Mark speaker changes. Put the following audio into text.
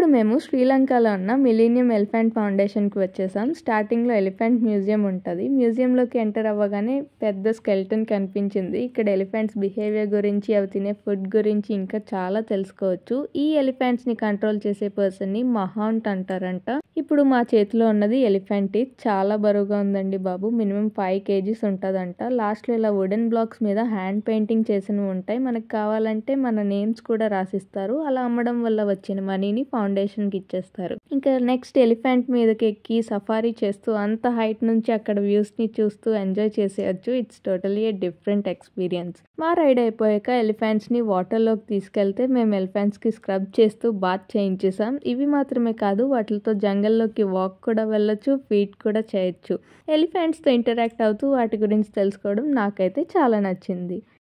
Speaker 1: ఇప్పుడు మేము శ్రీలంకలో ఉన్న మిలీనియం ఎలిఫెంట్ ఫౌండేషన్కి వచ్చేసాం స్టార్టింగ్లో ఎలిఫెంట్ మ్యూజియం ఉంటుంది మ్యూజియంలోకి ఎంటర్ అవ్వగానే పెద్ద స్కెల్టన్ కనిపించింది ఇక్కడ ఎలిఫెంట్స్ బిహేవియర్ గురించి అవి తినే ఫుడ్ గురించి ఇంకా చాలా తెలుసుకోవచ్చు ఈ ఎలిఫెంట్స్ని కంట్రోల్ చేసే పర్సన్ని మహౌంట్ అంటారంట ఇప్పుడు మా చేతిలో ఉన్నది ఎలిఫెంట్ ఇది చాలా బరువుగా ఉందండి బాబు మినిమం ఫైవ్ కేజీస్ ఉంటుందంట లాస్ట్లో ఇలా వుడెన్ బ్లాక్స్ మీద హ్యాండ్ పెయింటింగ్ చేసినవి ఉంటాయి మనకు కావాలంటే మన నేమ్స్ కూడా రాసిస్తారు అలా అమ్మడం వల్ల వచ్చిన మనీని ఫౌండేషన్కి ఇచ్చేస్తారు ఇంకా నెక్స్ట్ ఎలిఫెంట్ మీదకి ఎక్కి సఫారీ చేస్తూ అంత హైట్ నుంచి అక్కడ వ్యూస్ని చూస్తూ ఎంజాయ్ చేసేయచ్చు it's totally a different experience మా రైడ్ అయిపోయాక ఎలిఫెంట్స్ని వాటర్లోకి తీసుకెళ్తే మేము ఎలిఫెంట్స్కి స్క్రబ్ చేస్తూ బాత్ చేయించేసాం ఇవి మాత్రమే కాదు వాటితో జంగల్లోకి వాక్ కూడా వెళ్ళొచ్చు ఫీట్ కూడా చేయొచ్చు ఎలిఫెంట్స్తో ఇంటరాక్ట్ అవుతూ వాటి గురించి తెలుసుకోవడం నాకైతే చాలా నచ్చింది